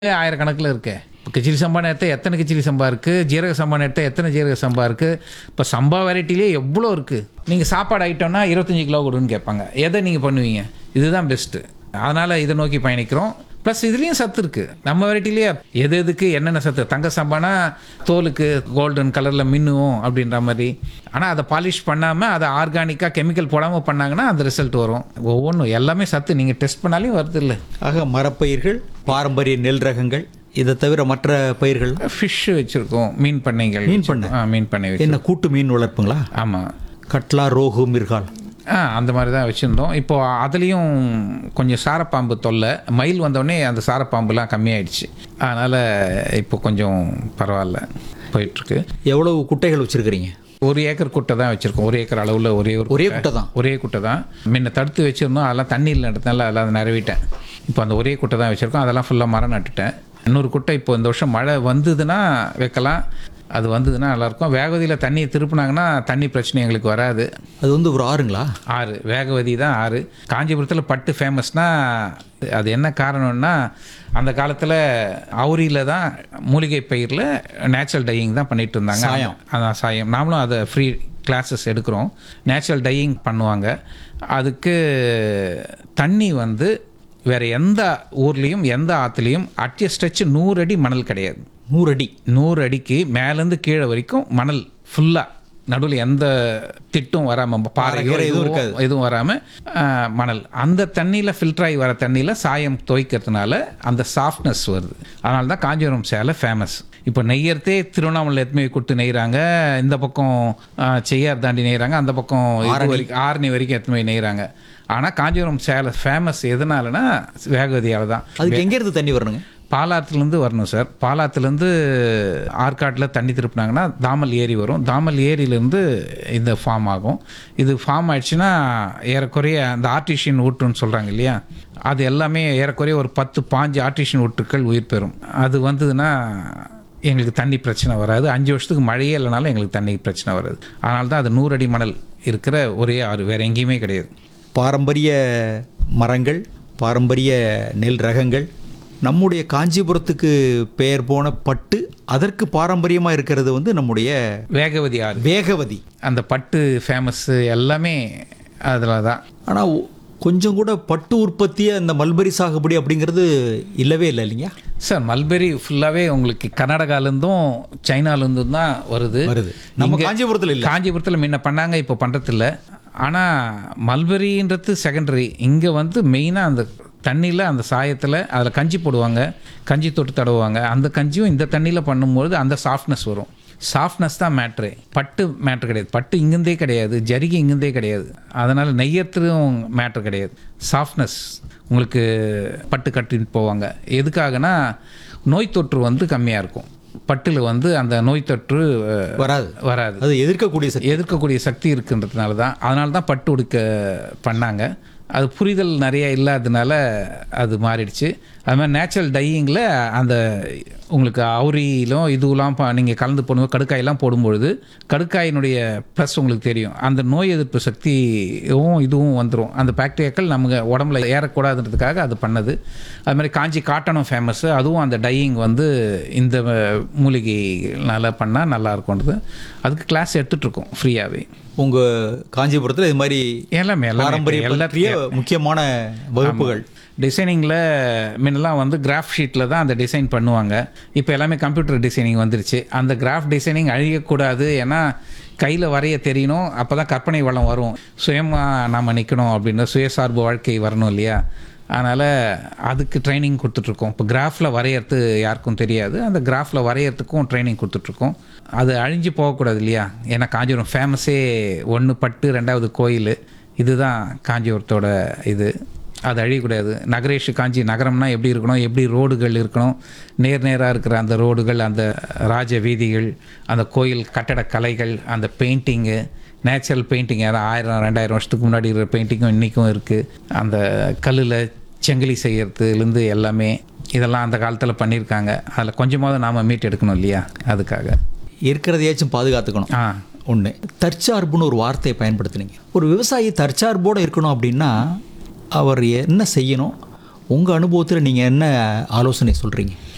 ஆயிரக்கணக்கில் இருக்கு இப்போ கிச்சிலி சம்பா நேரத்தை எத்தனை கிச்சிலி சம்பா இருக்குது ஜீரக சம்பா நேரத்தை எத்தனை ஜீரக சம்பா இருக்குது இப்போ சம்பா வெரைட்டிலே எவ்வளோ இருக்குது நீங்கள் சாப்பாடு ஐட்டம்னா இருபத்தஞ்சி கிலோ கொடுன்னு கேட்பாங்க எதை நீங்கள் பண்ணுவீங்க இதுதான் பெஸ்ட்டு அதனால் இதை நோக்கி பயணிக்கிறோம் ப்ளஸ் இதுலேயும் சத்து இருக்குது நம்ம வெரைட்டிலேயே எது எதுக்கு என்னென்ன சத்து தங்க சம்பானா தோலுக்கு கோல்டன் கலரில் மின்னுவோம் அப்படின்ற மாதிரி ஆனால் அதை பாலிஷ் பண்ணாமல் அதை ஆர்கானிக்காக கெமிக்கல் போடாமல் பண்ணாங்கன்னா அந்த ரிசல்ட் வரும் ஒவ்வொன்றும் எல்லாமே சத்து நீங்கள் டெஸ்ட் பண்ணாலே வருது இல்லை ஆக மரப்பயிர்கள் பாரம்பரிய நெல் ரகங்கள் இதை தவிர மற்ற பயிர்கள் ஃபிஷ் வச்சுருக்கோம் மீன் பண்ணைகள் மீன் பண்ணை? ஆ மீன் பண்ணை வச்சு என்ன கூட்டு மீன் வளர்ப்புங்களா ஆமாம் கட்லா ரோகு மிர்கால் ஆ அந்த மாதிரி தான் வச்சுருந்தோம் இப்போ அதுலேயும் கொஞ்சம் சாரப்பாம்பு தொல்லை மயில் வந்தோடனே அந்த சாரப்பாம்புலாம் கம்மியாயிடுச்சு அதனால் இப்போ கொஞ்சம் பரவாயில்ல போயிட்டுருக்கு எவ்வளவு குட்டைகள் வச்சிருக்கிறீங்க ஒரு ஏக்கர் குட்டை தான் வச்சுருக்கோம் ஒரு ஏக்கர் அளவில் ஒரே ஒரு ஒரே குட்டை தான் ஒரே குட்டை தான் முன்ன தடுத்து வச்சுருந்தோம் அதெல்லாம் தண்ணி நடத்தினால அதெல்லாம் அதை நிறவிட்டேன் இப்போ அந்த ஒரே குட்டை தான் வச்சுருக்கோம் அதெல்லாம் ஃபுல்லாக மரம் நட்டுட்டேன் இன்னொரு குட்டை இப்போ இந்த வருஷம் மழை வந்ததுன்னா வைக்கலாம் அது வந்ததுன்னா நல்லாயிருக்கும் வேகவதியில் தண்ணி திருப்புனாங்கன்னா தண்ணி பிரச்சனை எங்களுக்கு வராது அது வந்து ஒரு ஆறுங்களா ஆறு வேகவதி தான் ஆறு காஞ்சிபுரத்தில் பட்டு ஃபேமஸ்னா அது என்ன காரணம்னா அந்த காலத்தில் அவுரியில் தான் மூலிகை பயிரில் நேச்சுரல் டையிங் தான் பண்ணிட்டு இருந்தாங்க சாயம். அதான் சாயம் நாமளும் அதை ஃப்ரீ கிளாஸஸ் எடுக்கிறோம் நேச்சுரல் டையிங் பண்ணுவாங்க அதுக்கு தண்ணி வந்து வேறு எந்த ஊர்லேயும் எந்த ஆற்றுலையும் அட்டிய ஸ்ட்ரெச் நூறு அடி மணல் கிடையாது நூறு அடி நூறு அடிக்கு மேலேருந்து கீழே வரைக்கும் மணல் ஃபுல்லாக நடுவில் எந்த திட்டும் வராமல் பாறை கீரை எதுவும் எதுவும் இருக்காது. எதுவும் வராமல் மணல் அந்த தண்ணியில் ஃபில்டர் ஆகி வர தண்ணியில் சாயம் துவைக்கிறதுனால அந்த சாஃப்ட்னஸ் வருது அதனால தான் காஞ்சிபுரம் சேலை ஃபேமஸ் இப்போ நெய்யறதே திருவண்ணாமலை எத்தனை கொடுத்து நெய்கிறாங்க இந்த பக்கம் ஆ, செய்யார் தாண்டி நெய்கிறாங்க அந்த பக்கம் இது வரைக்கும் ஆரணி வரைக்கும் எத்தனை நெய்கிறாங்க ஆனால் காஞ்சிபுரம் சேலை ஃபேமஸ் எதனாலனா வேகவதியால் தான் அதுக்கு எங்கேருந்து தண்ணி வரணுங்க பாலாத்துலேருந்து வரணும் சார் பாலாத்துலேருந்து ஆற்காட்டில் தண்ணி திருப்பினாங்கன்னா தாமல் ஏரி வரும் தாமல் ஏரியிலேருந்து இந்த ஃபார்ம் ஆகும் இது ஃபார்ம் ஆயிடுச்சுன்னா ஏறக்குறைய அந்த ஆர்டிஷியன் ஊட்டுன்னு சொல்கிறாங்க இல்லையா அது எல்லாமே ஏறக்குறைய ஒரு பத்து பாஞ்சு ஆர்டிஷியன் ஊட்டுக்கள் உயிர் பெறும் அது வந்ததுன்னா எங்களுக்கு தண்ணி பிரச்சனை வராது அஞ்சு வருஷத்துக்கு மழையே இல்லைனாலும் எங்களுக்கு தண்ணி பிரச்சனை வராது அதனால தான் அது நூறு அடி மணல் இருக்கிற ஒரே ஆறு வேறு எங்கேயுமே கிடையாது பாரம்பரிய மரங்கள் பாரம்பரிய நெல் ரகங்கள் நம்முடைய காஞ்சிபுரத்துக்கு பெயர் போன பட்டு அதற்கு பாரம்பரியமாக இருக்கிறது வந்து நம்முடைய வேகவதி ஆறு வேகவதி அந்த பட்டு ஃபேமஸ்ஸு எல்லாமே அதில் தான் ஆனால் கொஞ்சம் கூட பட்டு உற்பத்தி அந்த மல்பரி சாகுபடி அப்படிங்கிறது இல்லவே இல்லை இல்லைங்க சார் மல்பெரி ஃபுல்லாகவே உங்களுக்கு கர்நாடகாலேருந்தும் சைனாலேருந்தும் தான் வருது வருது நம்ம இங்க- காஞ்சிபுரத்தில் இல்லை காஞ்சிபுரத்தில் முன்ன பண்ணாங்க இப்போ பண்ணுறதில்ல ஆனால் மல்பெரின்றது செகண்டரி இங்கே வந்து மெயினாக அந்த தண்ணியில் அந்த சாயத்தில் அதில் கஞ்சி போடுவாங்க கஞ்சி தொட்டு தடவுவாங்க அந்த கஞ்சியும் இந்த தண்ணியில் பண்ணும்போது அந்த சாஃப்ட்னஸ் வரும் சாஃப்ட்னஸ் தான் மேட்ரு பட்டு மேட்ரு கிடையாது பட்டு இங்கிருந்தே கிடையாது ஜரிகை இங்கிருந்தே கிடையாது அதனால் நெய்யத்துலையும் மேட்ரு கிடையாது சாஃப்ட்னஸ் உங்களுக்கு பட்டு கட்டிட்டு போவாங்க எதுக்காகனா நோய் தொற்று வந்து கம்மியாக இருக்கும் பட்டில் வந்து அந்த நோய் தொற்று அஹ், வராது வராது அது எதிர்க்கக்கூடிய சக்தி எதிர்க்கக்கூடிய சக்தி இருக்குன்றதுனால தான் அதனால தான் பட்டு உடுக்க பண்ணாங்க அது புரிதல் நிறைய இல்லாததுனால அது மாறிடுச்சு அது மாதிரி நேச்சுரல் டையிங்கில் அந்த உங்களுக்கு அவுரியிலும் இதுவெல்லாம் நீங்கள் கலந்து போடும்போது கடுக்காயெல்லாம் போடும்பொழுது கடுக்காயினுடைய ப்ளஸ் உங்களுக்கு தெரியும் அந்த நோய் எதிர்ப்பு சக்தியும் இதுவும் வந்துடும் அந்த பாக்டீரியாக்கள் நமக்கு உடம்புல ஏறக்கூடாதுன்றதுக்காக அது பண்ணது அது மாதிரி காஞ்சி காட்டனும் ஃபேமஸ்ஸு அதுவும் அந்த டையிங் வந்து இந்த மூலிகைனால பண்ணால் நல்லா இருக்கும்ன்றது அதுக்கு கிளாஸ் எடுத்துட்ருக்கோம் ஃப்ரீயாகவே உங்கள் காஞ்சிபுரத்தில் இது மாதிரி எல்லாமே எல்லாமே பாரம்பரிய எல்லாத்தையும் பற்றிய முக்கியமான வகுப்புகள் டிசைனிங்கில் முன்னெல்லாம் வந்து கிராஃப் ஷீட்டில் தான் அந்த டிசைன் பண்ணுவாங்க இப்போ எல்லாமே கம்ப்யூட்டர் டிசைனிங் வந்துருச்சு அந்த கிராஃப் டிசைனிங் அழியக்கூடாது ஏன்னா கையில் வரைய தெரியணும் அப்போ தான் கற்பனை வளம் வரும் சுயமாக நாம் நிற்கணும் அப்படின்ற சுயசார்பு வாழ்க்கை வரணும் இல்லையா அதனால் அதுக்கு ட்ரைனிங் கொடுத்துட்ருக்கோம் இப்போ கிராஃபில் வரையறது யாருக்கும் தெரியாது அந்த கிராஃபில் வரையறதுக்கும் ட்ரைனிங் கொடுத்துட்ருக்கோம் அது அழிஞ்சு போகக்கூடாது இல்லையா ஏன்னா காஞ்சிபுரம் ஃபேமஸே ஒன்று பட்டு ரெண்டாவது கோயில் இதுதான் காஞ்சிபுரத்தோட இது அது அழியக்கூடாது நகரேஷ் காஞ்சி நகரம்னா எப்படி இருக்கணும் எப்படி ரோடுகள் இருக்கணும் நேர் நேராக இருக்கிற அந்த ரோடுகள் அந்த ராஜ வீதிகள் அந்த கோயில் கட்டடக்கலைகள் அந்த பெயிண்டிங்கு நேச்சுரல் பெயிண்டிங் அதான் ஆயிரம் ரெண்டாயிரம் வருஷத்துக்கு முன்னாடி இருக்கிற பெயிண்டிங்கும் இன்றைக்கும் இருக்குது அந்த கல்லில் செங்கிலி செய்யறதுலேருந்து எல்லாமே இதெல்லாம் அந்த காலத்தில் பண்ணியிருக்காங்க அதில் கொஞ்சமாவது நாம் மீட் எடுக்கணும் இல்லையா அதுக்காக இருக்கிறதையாச்சும் பாதுகாத்துக்கணும் ஆ ஒன்று தற்சார்புன்னு ஒரு வார்த்தையை பயன்படுத்துனீங்க ஒரு விவசாயி தற்சார்போடு இருக்கணும் அப்படின்னா அவர் என்ன செய்யணும் உங்கள் அனுபவத்தில் நீங்கள் என்ன ஆலோசனை சொல்கிறீங்க